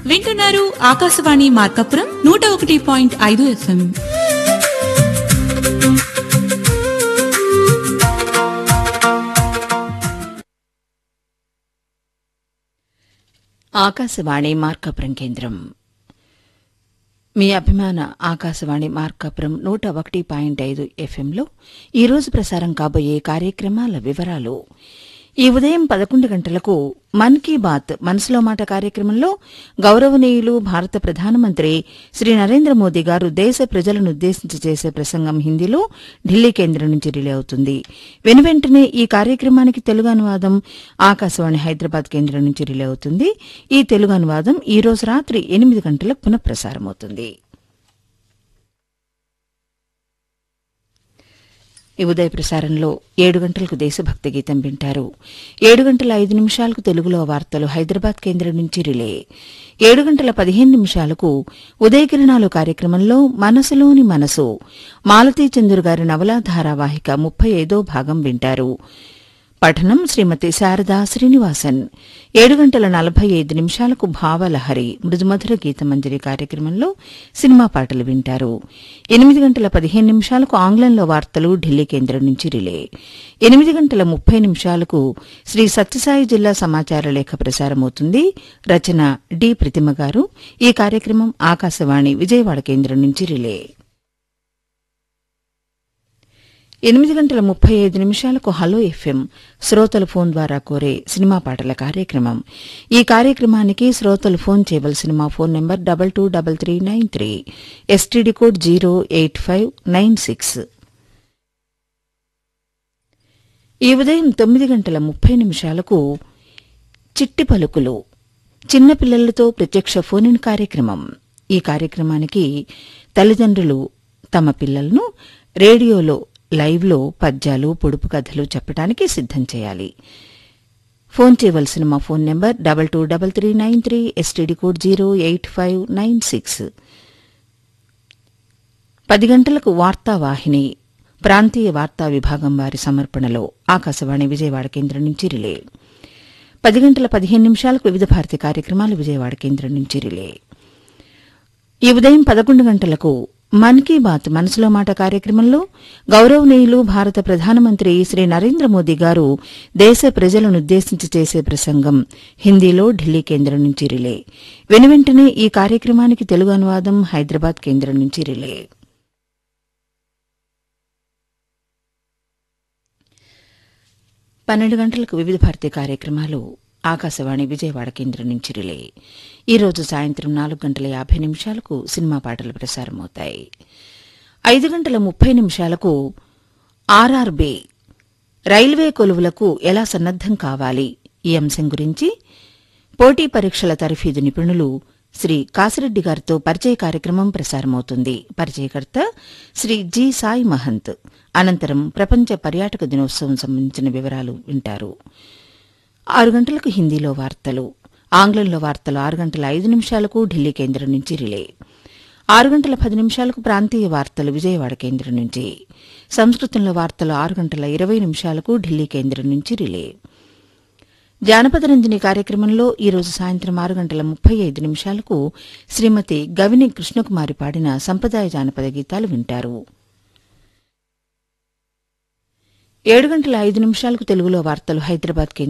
వింటున్నారు ఆకాశవాణి మార్కాపురం నూట ఒకటి పాయింట్ ఐదు ఎఫ్ఎం ఆకాశవాణి మార్కాపురం కేంద్రం మీ అభిమాన ఆకాశవాణి మార్కాపురం నూట ఒకటి పాయింట్ ఐదు ఎఫ్ఎంలో ఈరోజు ప్రసారం కాబోయే కార్యక్రమాల వివరాలు ఈ ఉదయం పదకొండు గంటలకు మన్ కీ బాత్ మనసులో మాట కార్యక్రమంలో గౌరవనీయులు భారత ప్రధానమంత్రి శ్రీ నరేంద్ర మోదీ గారు దేశ ప్రజలను ఉద్దేశించి చేసే ప్రసంగం హిందీలో ఢిల్లీ కేంద్రం నుంచి రిలే అవుతుంది వెనువెంటనే ఈ కార్యక్రమానికి తెలుగు అనువాదం ఆకాశవాణి హైదరాబాద్ కేంద్రం నుంచి రిలే అవుతుంది ఈ తెలుగు అనువాదం ఈ రోజు రాత్రి ఎనిమిది గంటలకు పునఃప్రసారమవుతుంది ఈ ఉదయ ప్రసారంలో ఏడు గంటలకు దేశభక్తి గీతం వింటారు ఏడు గంటల ఐదు నిమిషాలకు తెలుగులో వార్తలు హైదరాబాద్ కేంద్రం నుంచి రిలే ఏడు గంటల పదిహేను నిమిషాలకు ఉదయకిరణాలు కార్యక్రమంలో మనసులోని మనసు మాలతీ చంద్రు గారి నవలా ధారావాహిక ముప్పై ఐదో భాగం వింటారు పఠనం శ్రీమతి శారదా శ్రీనివాసన్ ఏడు గంటల నలభై ఐదు నిమిషాలకు భావలహరి మృదుమధుర గీతమంజరి కార్యక్రమంలో సినిమా పాటలు వింటారు ఎనిమిది గంటల పదిహేను నిమిషాలకు ఆంగ్లంలో వార్తలు ఢిల్లీ కేంద్రం నుంచి రిలే ఎనిమిది గంటల ముప్పై నిమిషాలకు శ్రీ సత్యసాయి జిల్లా సమాచార లేఖ ప్రసారమవుతుంది రచన డి ప్రతిమ గారు ఈ కార్యక్రమం ఆకాశవాణి విజయవాడ కేంద్రం నుంచి రిలే ఎనిమిది గంటల ముప్పై ఐదు నిమిషాలకు హలో ఎఫ్ఎం శ్రోతల ఫోన్ ద్వారా కోరే సినిమా పాటల కార్యక్రమం ఈ కార్యక్రమానికి శ్రోతలు ఫోన్ చేయవలసిన మా phone number double two double three nine three STD code zero eight five nine six ఈ ఉదయం తొమ్మిది గంటల ముప్పై నిమిషాలకు చిట్టి పలుకులు చిన్నపిల్లలతో ప్రత్యక్ష ఫోన్ ఇన్ కార్యక్రమం ఈ కార్యక్రమానికి తల్లిదండ్రులు తమ పిల్లలను రేడియోలో లైవ్లో పద్యాలు పొడుపు కథలు చెప్పడానికి సిద్దం చేయాలి ఫోన్ చేయవలసిన మా phone number double two double three nine three STD code zero eight five nine six పది గంటలకు వార్తావాహిని ప్రాంతీయ వార్తా విభాగం వారి సమర్పణలో ఆకాశవాణి విజయవాడ కేంద్రం నుంచి రిలే పది గంటల పదిహేను నిమిషాలకు వివిధ భారతి కార్యక్రమాలు విజయవాడ కేంద్రం నుంచి రిలే ఈ ఉదయం పదకొండు గంటలకు మన్ కీ బాత్ మనసులో మాట కార్యక్రమంలో గౌరవనీయులు భారత ప్రధానమంత్రి శ్రీ నరేంద్ర మోదీ గారు దేశ ప్రజలనుద్దేశించి చేసే ప్రసంగం హిందీలో ఢిల్లీ కేంద్రం నుంచి రిలే వెనువెంటనే ఈ కార్యక్రమానికి తెలుగు అనువాదం హైదరాబాద్ కేంద్రం నుంచి రిలే పన్నెండు గంటలకు వివిధ భారతీ కార్యక్రమాలు ఆకాశవాణి విజయవాడ కేంద్రం నుంచి రిలే ఈ రోజు సాయంత్రం నాలుగు గంటల యాభై నిమిషాలకు సినిమా పాటలు ప్రసారమవుతాయి ఐదు గంటల ముప్పై నిమిషాలకు ఆర్ఆర్బీ రైల్వే కొలువులకు ఎలా సన్నద్దం కావాలి ఈ అంశం గురించి పోటీ పరీక్షల తరఫీదు నిపుణులు శ్రీ కాసిరెడ్డి గారితో పరిచయ కార్యక్రమం ప్రసారమవుతుంది పరిచయకర్త శ్రీ జి సాయి మహంత్ అనంతరం ప్రపంచ పర్యాటక దినోత్సవం సంబంధించిన వివరాలు వింటారు ఆరు గంటలకు హిందీలో వార్తలు ఆంగ్లంలో వార్తలు ఆరు గంటల ఐదు నిమిషాలకు ఢిల్లీ కేంద్రం నుంచి రిలే ఆరు గంటల పది నిమిషాలకు ప్రాంతీయ వార్తలు విజయవాడ కేంద్రం నుంచి సంస్కృతంలో వార్తలు ఆరు గంటల ఇరవై నిమిషాలకు ఢిల్లీ కేంద్రం నుంచి రిలే జానపద రంజని కార్యక్రమంలో ఈ రోజు సాయంత్రం ఆరు గంటల ముప్పై ఐదు నిమిషాలకు శ్రీమతి గవిని కృష్ణకుమారి పాడిన సంప్రదాయ జానపద గీతాలు వింటారు ఏడు గంటల ఐదు నిమిషాలకు తెలుగులో వార్తలు హైదరాబాద్ కేంద్రం